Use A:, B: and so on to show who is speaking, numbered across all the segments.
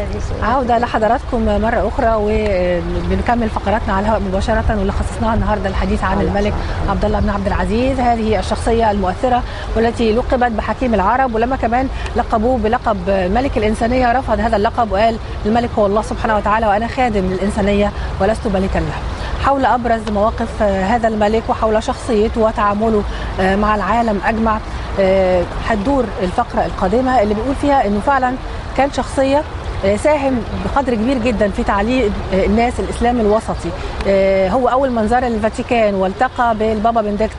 A: عودة لحضراتكم مرة أخرى وبنكمل فقراتنا على الهواء مباشرة واللي خصصناها النهاردة الحديث عن الملك عبد الله بن عبد العزيز هذه الشخصية المؤثرة والتي لقبت بحكيم العرب ولما كمان لقبوه بلقب ملك الإنسانية رفض هذا اللقب وقال الملك هو الله سبحانه وتعالى وأنا خادم للإنسانية ولست ملكا له حول ابرز مواقف هذا الملك وحول شخصيته وتعامله مع العالم اجمع هتدور الفقره القادمه اللي بيقول فيها انه فعلا كان شخصيه ساهم بقدر كبير جدا في تعليم الناس الاسلام الوسطي هو اول من زار الفاتيكان والتقى بالبابا بندكت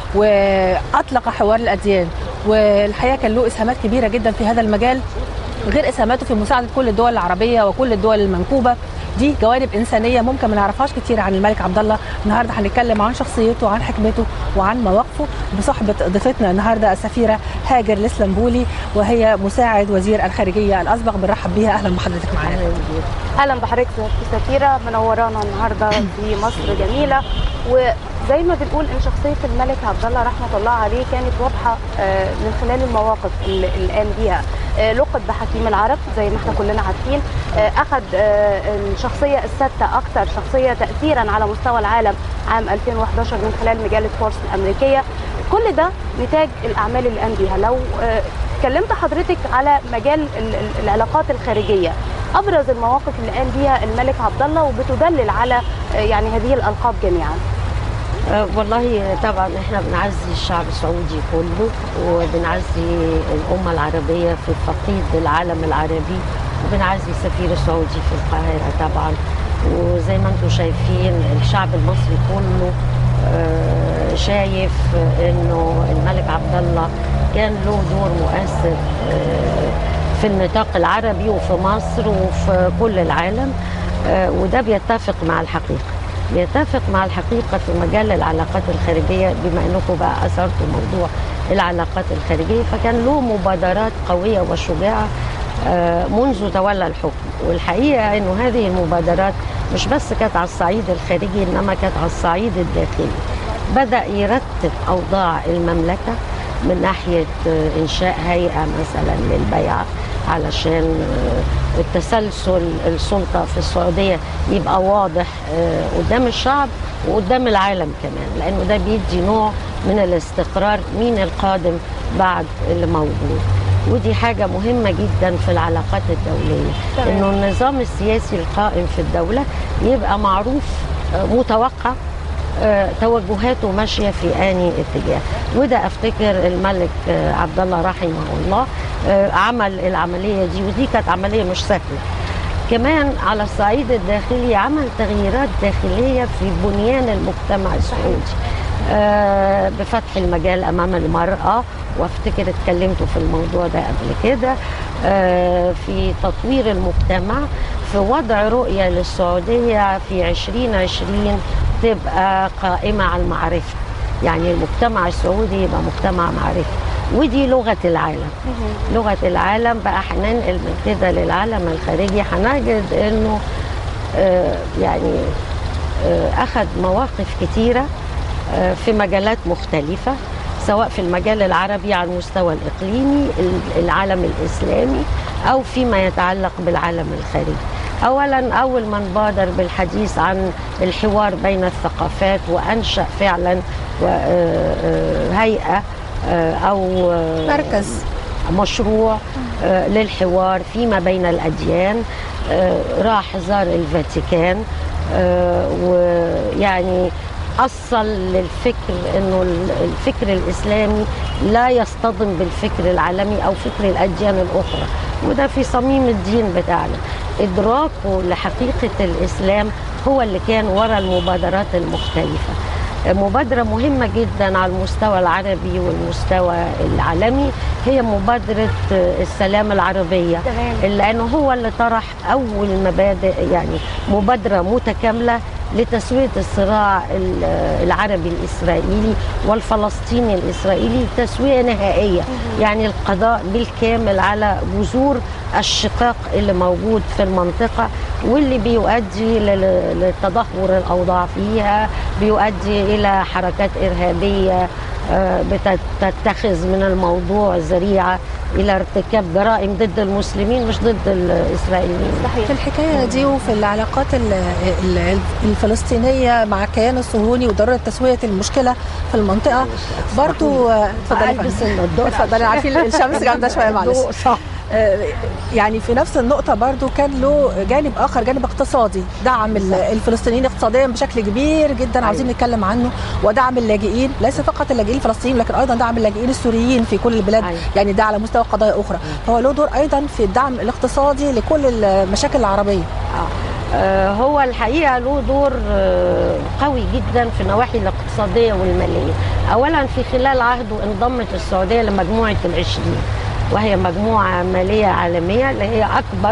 A: واطلق حوار الاديان والحقيقه كان له اسهامات كبيره جدا في هذا المجال غير اسهاماته في مساعده كل الدول العربيه وكل الدول المنكوبه دي جوانب انسانيه ممكن ما نعرفهاش كتير عن الملك عبد الله النهارده هنتكلم عن شخصيته وعن حكمته وعن مواقفه بصحبه ضيفتنا النهارده السفيره هاجر الاسلامبولي وهي مساعد وزير الخارجيه الاسبق بنرحب بيها اهلا بحضرتك معانا
B: اهلا بحضرتك سفيره منورانا النهارده في مصر جميله وزي ما بنقول ان شخصيه الملك عبد الله رحمه الله عليه كانت واضحه من خلال المواقف اللي قام بيها لقب بحكيم العرب زي ما احنا كلنا عارفين اخذ الشخصيه السادسه اكثر شخصيه تاثيرا على مستوى العالم عام 2011 من خلال مجله فورس الامريكيه كل ده نتاج الاعمال اللي قام بيها لو كلمت حضرتك على مجال العلاقات الخارجيه ابرز المواقف اللي قام بيها الملك عبد الله وبتدلل على يعني هذه الالقاب جميعا
C: أه والله طبعا احنا بنعزي الشعب السعودي كله وبنعزي الامه العربيه في فقيد العالم العربي وبنعزي السفير السعودي في القاهره طبعا وزي ما انتم شايفين الشعب المصري كله أه شايف انه الملك عبد الله كان له دور مؤثر أه في النطاق العربي وفي مصر وفي كل العالم وده بيتفق مع الحقيقه بيتفق مع الحقيقة في مجال العلاقات الخارجية بما أنكم بقى أثرتوا موضوع العلاقات الخارجية فكان له مبادرات قوية وشجاعة منذ تولى الحكم والحقيقة أنه هذه المبادرات مش بس كانت على الصعيد الخارجي إنما كانت على الصعيد الداخلي بدأ يرتب أوضاع المملكة من ناحية إنشاء هيئة مثلا للبيعة علشان التسلسل السلطة في السعودية يبقى واضح قدام الشعب وقدام العالم كمان لأنه ده بيدي نوع من الاستقرار مين القادم بعد اللي موجود ودي حاجة مهمة جدا في العلاقات الدولية إنه النظام السياسي القائم في الدولة يبقى معروف متوقع توجهاته ماشيه في اني اتجاه وده افتكر الملك عبد الله رحمه الله عمل العمليه دي ودي كانت عمليه مش سهله كمان على الصعيد الداخلي عمل تغييرات داخليه في بنيان المجتمع السعودي بفتح المجال امام المراه وافتكر اتكلمتوا في الموضوع ده قبل كده في تطوير المجتمع في وضع رؤيه للسعوديه في 2020 تبقى قائمة على المعرفة يعني المجتمع السعودي يبقى مجتمع معرفة ودي لغة العالم لغة العالم بقى هننقل من كده للعالم الخارجي هنجد انه آه يعني آه اخذ مواقف كتيرة آه في مجالات مختلفة سواء في المجال العربي على المستوى الإقليمي العالم الإسلامي أو فيما يتعلق بالعالم الخارجي اولا اول من بادر بالحديث عن الحوار بين الثقافات وانشا فعلا هيئه او
A: مركز
C: مشروع للحوار فيما بين الاديان راح زار الفاتيكان ويعني أصل للفكر أنه الفكر الإسلامي لا يصطدم بالفكر العالمي أو فكر الأديان الأخرى وده في صميم الدين بتاعنا إدراكه لحقيقة الإسلام هو اللي كان وراء المبادرات المختلفة مبادرة مهمة جدا على المستوى العربي والمستوى العالمي هي مبادرة السلام العربية لأنه هو اللي طرح أول مبادئ يعني مبادرة متكاملة لتسوية الصراع العربي الإسرائيلي والفلسطيني الإسرائيلي تسوية نهائية يعني القضاء بالكامل على جذور الشقاق اللي موجود في المنطقة واللي بيؤدي لتدهور الأوضاع فيها بيؤدي إلى حركات إرهابية آه، بتتخذ من الموضوع ذريعه الى ارتكاب جرائم ضد المسلمين مش ضد الاسرائيليين
B: صحيح
A: في الحكايه دي وفي العلاقات ال- ال- الفلسطينيه مع الكيان الصهيوني وضروره تسويه المشكله في المنطقه برضو آه، اتفضلي يا
C: البس
A: فندم.
C: النضاره
A: اتفضلي عارفين الشمس جامده شويه معلش
C: الضوء صح
A: آه، يعني في نفس النقطة برضو كان له جانب آخر جانب اقتصادي دعم ال- الفلسطينيين اقتصاديا بشكل كبير جدا عاوزين نتكلم عنه ودعم اللاجئين ليس فقط اللاجئين الفلسطينيين لكن أيضا دعم اللاجئين السوريين في كل البلاد
C: أيوة.
A: يعني ده على مستوى قضايا أخرى فهو له دور أيضا في الدعم الاقتصادي لكل المشاكل العربية
C: آه، هو الحقيقه له دور آه، قوي جدا في النواحي الاقتصاديه والماليه. اولا في خلال عهده انضمت السعوديه لمجموعه العشرين وهي مجموعه ماليه عالميه اللي هي اكبر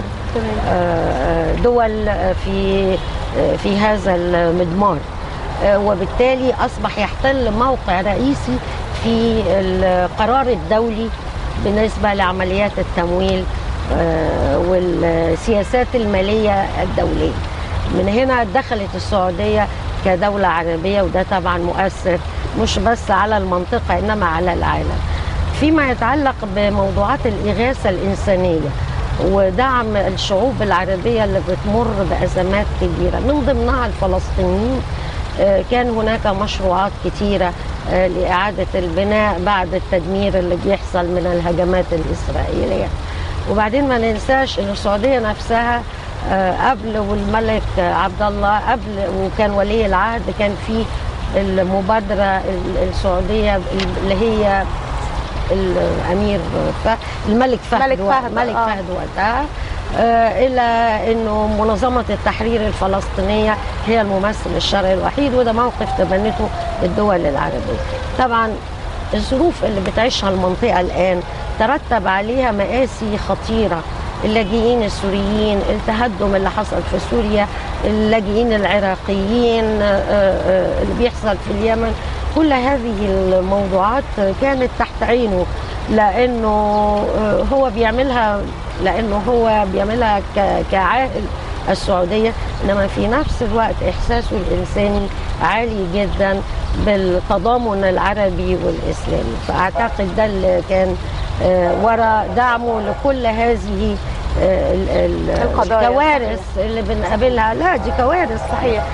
C: آه، دول في آه، في هذا المضمار. آه، وبالتالي اصبح يحتل موقع رئيسي في القرار الدولي بالنسبه لعمليات التمويل آه، والسياسات الماليه الدوليه. من هنا دخلت السعوديه كدوله عربيه وده طبعا مؤثر مش بس على المنطقه انما على العالم. فيما يتعلق بموضوعات الاغاثه الانسانيه ودعم الشعوب العربيه اللي بتمر بازمات كبيره من ضمنها الفلسطينيين آه، كان هناك مشروعات كتيرة آه، لإعادة البناء بعد التدمير اللي بيحصل من الهجمات الإسرائيلية وبعدين ما ننساش أن السعودية نفسها آه، قبل والملك عبد الله قبل وكان ولي العهد كان في المبادرة ال- السعودية اللي هي الامير فهد الملك فهد
B: ملك
C: وقت-
B: فهد،
C: ملك
B: آه.
C: فهد وقتها آه، الى انه منظمه التحرير الفلسطينيه هي الممثل الشرعي الوحيد وده موقف تبنته الدول العربيه. طبعا الظروف اللي بتعيشها المنطقه الان ترتب عليها مآسي خطيره اللاجئين السوريين التهدم اللي حصل في سوريا اللاجئين العراقيين آه، آه، اللي بيحصل في اليمن كل هذه الموضوعات كانت تحت عينه لانه آه، هو بيعملها لانه هو بيعملها ك- كعائل السعوديه انما في نفس الوقت احساسه الانساني عالي جدا بالتضامن العربي والاسلامي فاعتقد ده اللي كان آه، وراء دعمه لكل هذه آه، ال- ال-
B: القضايا.
C: الكوارث اللي بنقابلها لا دي كوارث صحيح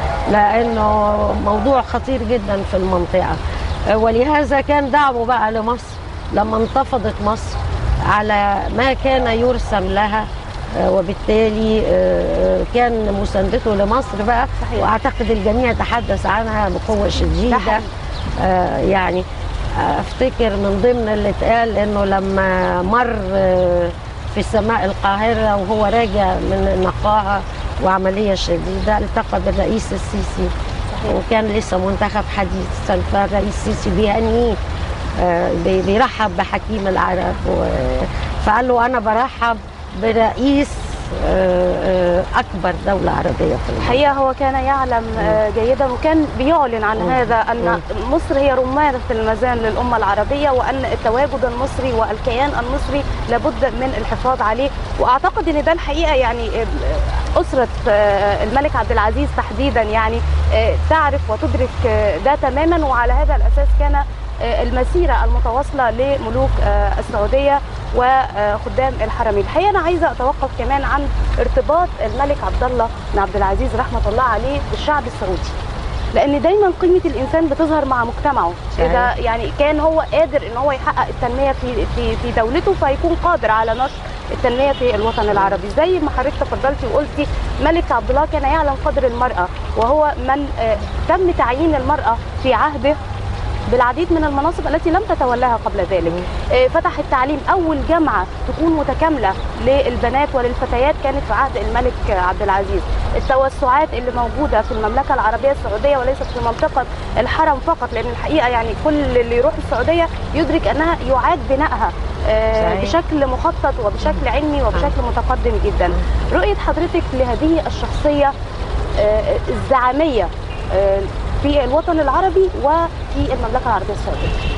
C: لانه موضوع خطير جدا في المنطقه آه، ولهذا كان دعمه بقى لمصر لما انتفضت مصر على ما كان يرسم لها آه، وبالتالي آه، كان مساندته لمصر بقى
B: صحيح.
C: واعتقد الجميع تحدث عنها بقوه شديده
B: حقيقي.
C: آه، يعني آه، افتكر من ضمن اللي اتقال انه لما مر آه، في سماء القاهره وهو راجع من نقاهه وعمليه شديده التقى بالرئيس السيسي وكان لسه منتخب حديثا فالرئيس السيسي بيهنيه آه، بي- بيرحب بحكيم العرب و- فقال له انا برحب برئيس آه، آه، اكبر دوله عربيه في العالم
B: الحقيقه هو كان يعلم آه، جيدا وكان بيعلن عن
C: مم.
B: هذا ان مصر هي رمانه الميزان للامه العربيه وان التواجد المصري والكيان المصري لابد من الحفاظ عليه واعتقد ان ده الحقيقه يعني آه، اسره آه، الملك عبد العزيز تحديدا يعني آه، تعرف وتدرك آه، ده تماما وعلى هذا الاساس كان آه، المسيره المتواصله لملوك آه، السعوديه وخدام الحرمين الحقيقه انا عايزه اتوقف كمان عن ارتباط الملك عبد الله بن عبد العزيز رحمه الله عليه بالشعب السعودي لان دايما قيمه الانسان بتظهر مع مجتمعه
C: صحيح.
B: اذا يعني كان هو قادر ان هو يحقق التنميه في في في دولته فيكون قادر على نشر التنميه في الوطن العربي زي ما حضرتك تفضلتي وقلتي ملك عبد الله كان يعلم قدر المراه وهو من آه، تم تعيين المراه في عهده بالعديد من المناصب التي لم تتولاها قبل ذلك آه، فتح التعليم اول جامعه تكون متكامله للبنات وللفتيات كانت في عهد الملك عبد العزيز التوسعات اللي موجوده في المملكه العربيه السعوديه وليست في منطقه الحرم فقط لان الحقيقه يعني كل اللي يروح السعوديه يدرك انها يعاد بنائها آه،
C: صحيح.
B: بشكل مخطط وبشكل علمي وبشكل متقدم جدا رؤيه حضرتك لهذه الشخصيه آه، الزعاميه آه، في الوطن العربي وفي المملكه العربيه السعوديه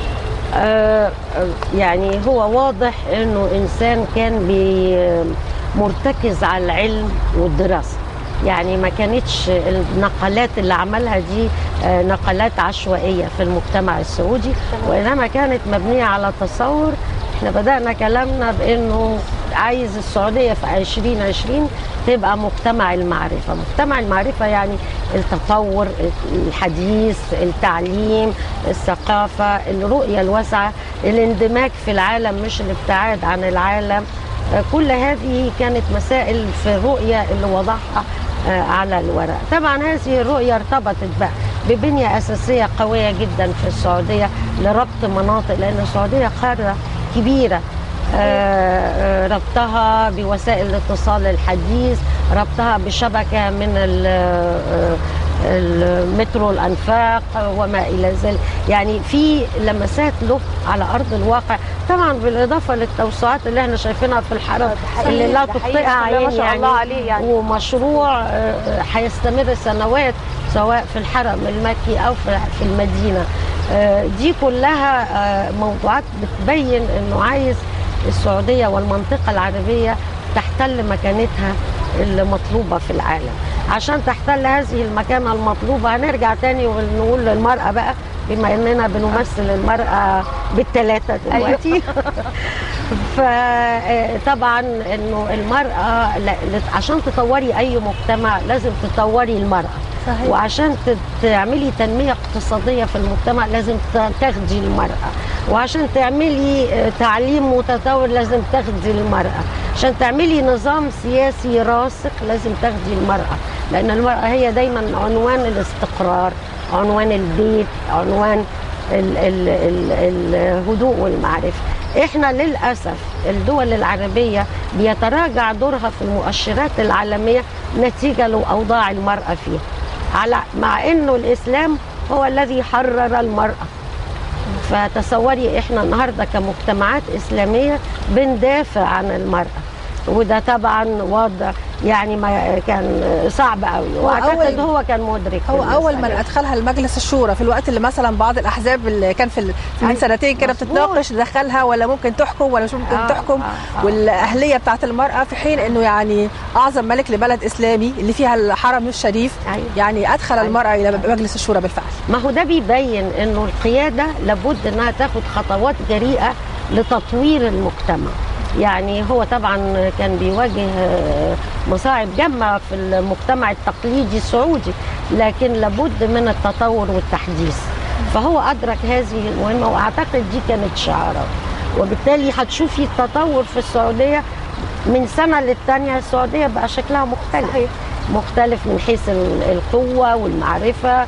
C: آه، آه، يعني هو واضح انه انسان كان بي مرتكز على العلم والدراسه يعني ما كانتش النقلات اللي عملها دي آه، نقلات عشوائيه في المجتمع السعودي وانما كانت مبنيه على تصور احنا بدانا كلامنا بانه عايز السعوديه في 2020 تبقى مجتمع المعرفه، مجتمع المعرفه يعني التطور الحديث، التعليم، الثقافه، الرؤيه الواسعه، الاندماج في العالم مش الابتعاد عن العالم، آه، كل هذه كانت مسائل في الرؤيه اللي وضعها آه، على الورق طبعا هذه الرؤية ارتبطت بقى ببنية أساسية قوية جدا في السعودية لربط مناطق لأن السعودية قارة كبيرة آه، آه، ربطها بوسائل الاتصال الحديث ربطها بشبكة من ال- آه، المترو الانفاق وما الى ذلك يعني في لمسات له على ارض الواقع طبعا بالاضافه للتوسعات اللي احنا شايفينها في الحرم
B: حقيقي-
C: اللي لا
B: ده حقيقي،
C: تطئها
B: بسم الله
C: عين
B: ما شاء
C: يعني
B: الله عليه يعني.
C: ومشروع آه، هيستمر سنوات سواء في الحرم المكي او في في المدينه آه، دي كلها آه، موضوعات بتبين انه عايز السعوديه والمنطقه العربيه تحتل مكانتها المطلوبه في العالم عشان تحتل هذه المكانه المطلوبه هنرجع تاني ونقول للمراه بقى بما اننا بنمثل المراه بالثلاثه دلوقتي فطبعا انه المراه لا- عشان تطوري اي مجتمع لازم تطوري المراه
A: صحيح.
C: وعشان ت- تعملي تنميه اقتصاديه في المجتمع لازم ت- تاخدي المراه وعشان تعملي آه، تعليم متطور لازم تاخدي المراه عشان تعملي نظام سياسي راسخ لازم تاخدي المراه لان المراه هي دايما عنوان الاستقرار عنوان البيت عنوان ال- ال- ال- الهدوء والمعرفة احنا للأسف الدول العربية بيتراجع دورها في المؤشرات العالمية نتيجة لأوضاع المرأة فيها على مع انه الإسلام هو الذي حرر المرأة فتصوري احنا النهارده كمجتمعات اسلاميه بندافع عن المراه وده طبعا وضع يعني ما كان صعب قوي واعتقد
A: أول-
C: هو كان مدرك
A: هو اول من
C: المسألة.
A: ادخلها لمجلس الشورى في الوقت اللي مثلا بعض الاحزاب اللي كان في ال- من
C: أيوة،
A: سنتين كده
C: مظبوط.
A: بتتناقش دخلها ولا ممكن تحكم ولا مش ممكن
C: آه،
A: تحكم
C: آه، آه.
A: والاهليه بتاعت المراه في حين انه يعني اعظم ملك لبلد اسلامي اللي فيها الحرم الشريف
C: أيوة.
A: يعني ادخل
C: أيوة.
A: المراه الى مجلس الشورى بالفعل
C: ما هو ده بيبين انه القياده لابد انها تاخد خطوات جريئه لتطوير المجتمع يعني هو طبعا كان بيواجه آه، مصاعب جامه في المجتمع التقليدي السعودي لكن لابد من التطور والتحديث فهو ادرك هذه المهمه واعتقد دي كانت شعاره وبالتالي هتشوفي التطور في السعوديه من سنه للتانيه السعوديه بقى شكلها مختلف
B: صحيح.
C: مختلف من حيث ال- القوه والمعرفه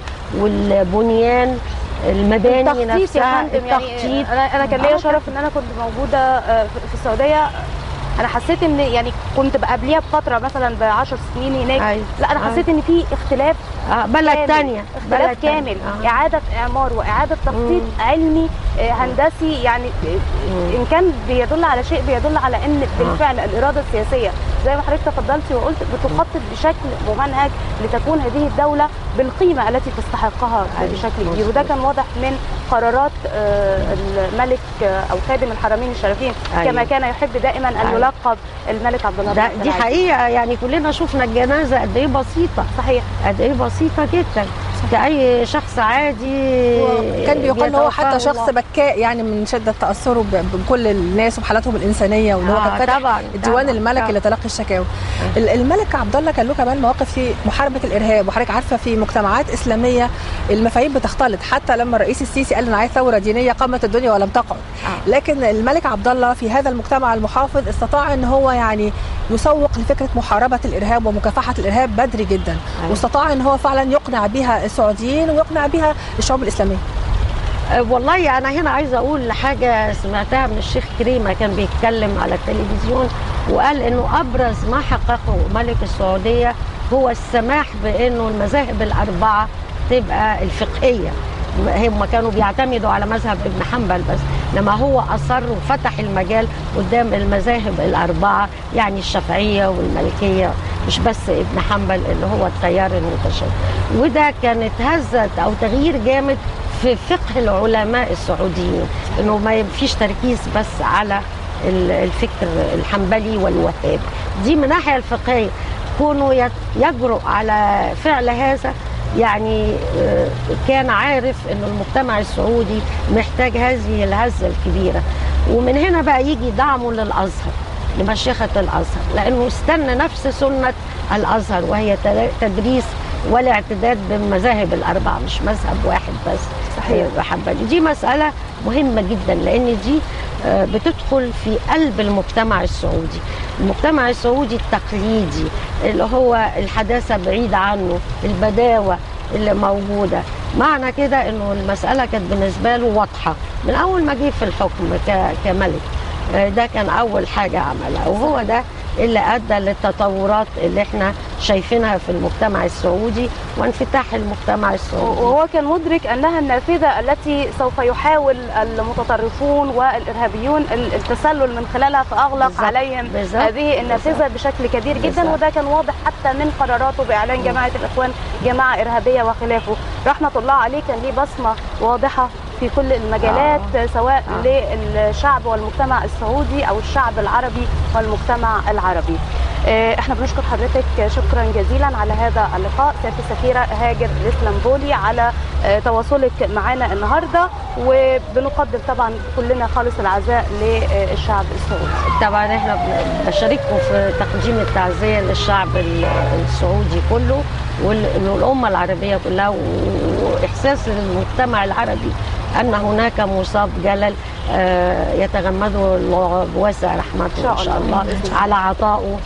C: والبنيان المباني
B: التخطيط يا
C: نفسها
B: فندم يعني انا انا كان ليا
C: آه.
B: شرف ان انا كنت موجوده آه، في في السعوديه انا حسيت ان يعني كنت قبليها بفتره مثلا ب 10 سنين هناك
C: أيوة.
B: لا انا
C: أيوة.
B: حسيت ان في اختلاف
C: آه بلد
B: كامل.
C: تانية
B: اختلاف
C: بلد تانية.
B: كامل
C: آه.
B: اعاده اعمار واعاده تخطيط علمي آه، هندسي يعني آه، ان كان بيدل على شيء بيدل على ان بالفعل الاراده السياسيه زي ما حضرتك تفضلتي وقلت بتخطط بشكل ممنهج لتكون هذه الدوله بالقيمه التي تستحقها
C: أيوة.
B: بشكل كبير وده كان واضح من قرارات آه، الملك آه، او خادم الحرمين الشريفين
C: أيوة.
B: كما كان يحب دائما ان
C: أيوة.
B: يلقب الملك عبد الله بن
C: ده
B: عبد
C: دي
B: العزيز.
C: حقيقه يعني كلنا شفنا الجنازه قد ايه بسيطه
B: صحيح
C: قد ايه بسيطه جدا كاي شخص عادي
A: كان بيقال ان هو
C: بيتوفاه
A: حتى شخص
C: الله.
A: بكاء يعني من شده تاثره ب- بكل الناس وبحالاتهم الانسانيه وان هو
C: آه،
A: كان فاتح
C: طبعاً،
A: الديوان
C: طبعاً،
A: الملكي
C: طبعاً.
A: لتلقي الشكاوى ال- الملك عبد الله كان له كمان مواقف في محاربه الارهاب وحضرتك عارفه في مجتمعات اسلاميه المفاهيم بتختلط حتى لما الرئيس السيسي قال انا عايز ثوره دينيه قامت الدنيا ولم تقعد
C: آه.
A: لكن الملك عبد الله في هذا المجتمع المحافظ استطاع ان هو يعني يسوق لفكره محاربه الارهاب ومكافحه الارهاب بدري جدا
C: أيوة.
A: واستطاع ان هو فعلا يقنع بها السعوديين ويقنع بها الشعوب الاسلاميه
C: أه، والله انا هنا عايزه اقول حاجه سمعتها من الشيخ كريمه كان بيتكلم على التلفزيون وقال انه ابرز ما حققه ملك السعوديه هو السماح بانه المذاهب الاربعه تبقى الفقهيه هم كانوا بيعتمدوا على مذهب ابن حنبل بس لما هو اصر وفتح المجال قدام المذاهب الاربعه يعني الشافعيه والمالكيه مش بس ابن حنبل اللي هو التيار المتشدد وده كانت هزه او تغيير جامد في فقه العلماء السعوديين انه ما فيش تركيز بس على ال- الفكر الحنبلي والوهابي دي من الناحيه الفقهيه كونه يت- يجرؤ على فعل هذا يعني آه، كان عارف ان المجتمع السعودي محتاج هذه الهزه الكبيره ومن هنا بقى يجي دعمه للازهر لمشيخه الازهر لانه استنى نفس سنه الازهر وهي تد- تدريس والاعتداد بالمذاهب الاربعه مش مذهب واحد بس
B: صحيح.
C: آه، حبة دي مساله مهمه جدا لان دي آه، بتدخل في قلب المجتمع السعودي المجتمع السعودي التقليدي اللي هو الحداثه بعيد عنه البداوه اللي موجوده معنى كده انه المساله كانت بالنسبه له واضحه من اول ما جه في الحكم ك- كملك آه، ده كان اول حاجه عملها وهو ده اللي ادى للتطورات اللي احنا شايفينها في المجتمع السعودي وانفتاح المجتمع السعودي
B: وهو كان مدرك انها النافذه التي سوف يحاول المتطرفون والارهابيون ال- التسلل من خلالها فاغلق
C: بالظبط.
B: عليهم
C: بالظبط.
B: هذه النافذه بشكل كبير جدا
C: بالظبط.
B: وده كان واضح حتى من قراراته باعلان جماعه الاخوان جماعه ارهابيه وخلافه رحمه الله عليه كان ليه بصمه واضحه في كل المجالات
C: آه.
B: سواء
C: آه.
B: للشعب والمجتمع السعودي او الشعب العربي والمجتمع العربي آه، احنا بنشكر حضرتك شكرا جزيلا على هذا اللقاء سياده السفيره هاجر الاسلامبولي على آه، تواصلك معنا النهارده وبنقدم طبعا كلنا خالص العزاء للشعب السعودي
C: طبعا احنا بن- بشارككم في تقديم التعزيه للشعب ال- السعودي كله وال- والامه العربيه كلها و- واحساس المجتمع العربي ان هناك مصاب جلل آه، يتغمده الله بواسع رحمته
B: شاء
C: ان شاء
B: الله.
C: الله
B: بإذن الله.
C: على عطائه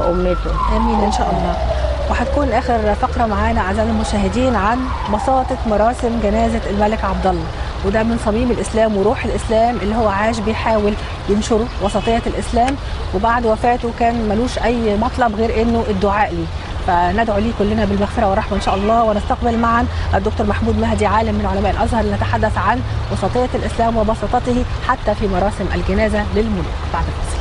C: لامته
A: امين ان شاء الله وهتكون اخر فقره معانا اعزائي المشاهدين عن بساطه مراسم جنازه الملك عبد الله وده من صميم الاسلام وروح الاسلام اللي هو عاش بيحاول ينشره وسطيه الاسلام وبعد وفاته كان ملوش اي مطلب غير انه الدعاء ليه فندعو ليه كلنا بالمغفره والرحمه ان شاء الله ونستقبل معا الدكتور محمود مهدي عالم من علماء الازهر لنتحدث عن وسطيه الاسلام وبساطته حتى في مراسم الجنازه للملوك بعد الفاصل